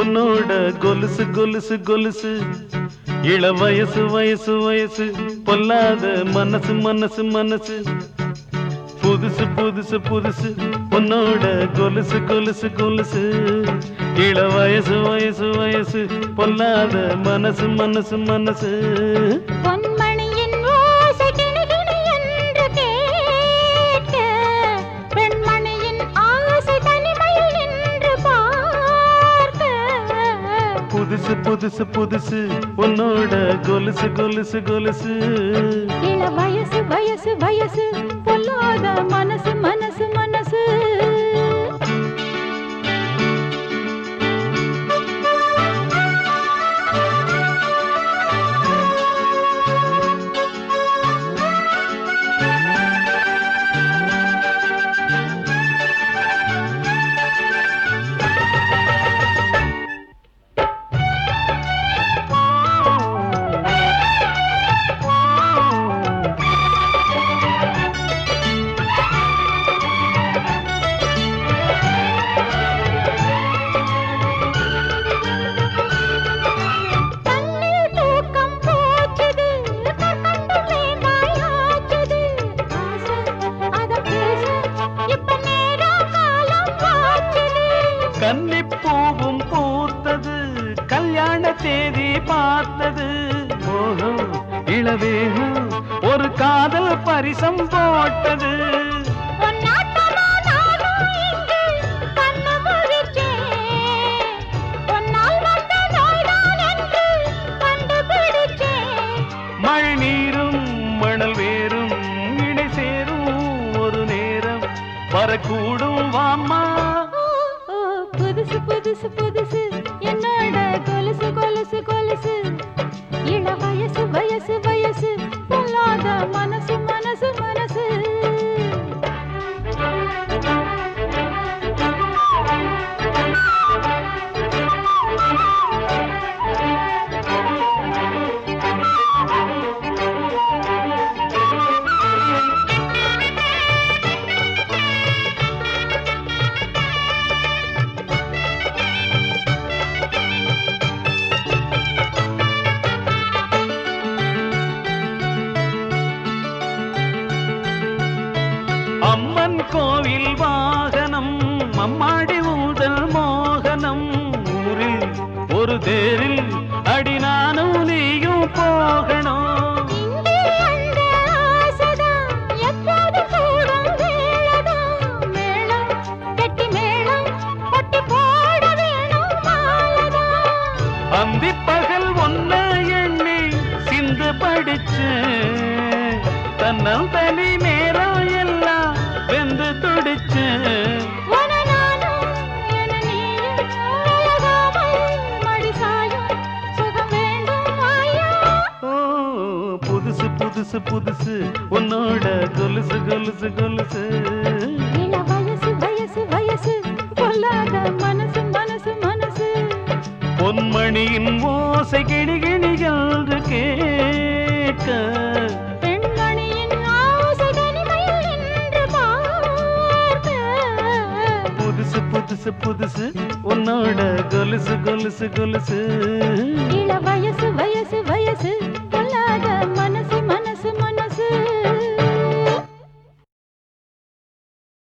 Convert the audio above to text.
உன்னோட கொலுசு கொலுசு கொலுசு இள வயசு வயசு வயசு பொல்லாத மனசு மனசு மனசு புதுசு புதுசு புதுசு உன்னோட கொலுசு கொலுசு கொலுசு இள வயசு வயசு வயசு பொல்லாத மனசு மனசு மனசு பொன்மணியின் ஓசை கிணிகிணி என்று கேட்க, பெண்மணியின் ஆசை தனிமையில் நின்று பார்க்க. புதுசு புதுசு புதுசு உன்னோட கொலுசு கொலுசு கொலுசு இள வயசு வயசு வயசு பொல்லாத மனசு மனசு மனசு கண்ணில் தூக்கம் போச்சுது கண்ணுள்ளே மாயாச்சுது ஆசை அத பேச இப்ப நேரம் காலம் வாச்சுது கன்னிப்பூவும் பூத்தது கல்யாண தேதி பார்த்தது மோகம் இளவேகம் ஒரு காதல் பரிசம் போட்டது பொன்னாட்டமா நானும் இங்கு கண்ணு முழிச்சேன். பொன்னால் வந்த நோய்தான் என்று கண்டுபிடிச்சேன். மழை நீரும் மணல் வேரும் இணை சேரும் ஒரு நேரம் வரக்கூடும் வாம்மா ஓ, ஓ, புதுசு புதுசு புதுசு என்னோட கொலுசு கொலுசு கொலுசு இள வயசு வயசு வயசு பொல்லாத மனசு மனசு மனசு அம்மன் கோவில் வாகனம் அம்மாடி ஊதல் மோகனம் ஊரில் ஒரு தேரில் அடி நானும் நீயும் போகணும் இங்கே அந்த ஆசைதான் எப்போது கூடும் வேளைதான். மேளம், கெட்டி மேளம், கொட்டி போட வேணும் மாலைதான். அந்தி பகல் ஒன்ன எண்ணி சிந்து படிச்சு தன்னல் தனி நேரம் எல்லாம் வெந்து துடிச்சு உன நானும், என நீயும், விலகாமல் மடி சாயும் சுகம் வேண்டும் மாயா. ஓ புதுசு புதுசு புதுசு உன்னோட கொலுசு கொலுசு கொலுசு இள வயசு வயசு வயசு பொல்லாத மனசு மனசு மனசு பொன்மணியின் ஓசை கிணிகிணி என்று கேட்க பெண்மணியின் ஆசை தனிமையில் நின்று பார்க்க. புதுசு புதுசு புதுசு உன்னோட கொலுசு கொலுசு கொலுசு இள வயசு வயசு வயசு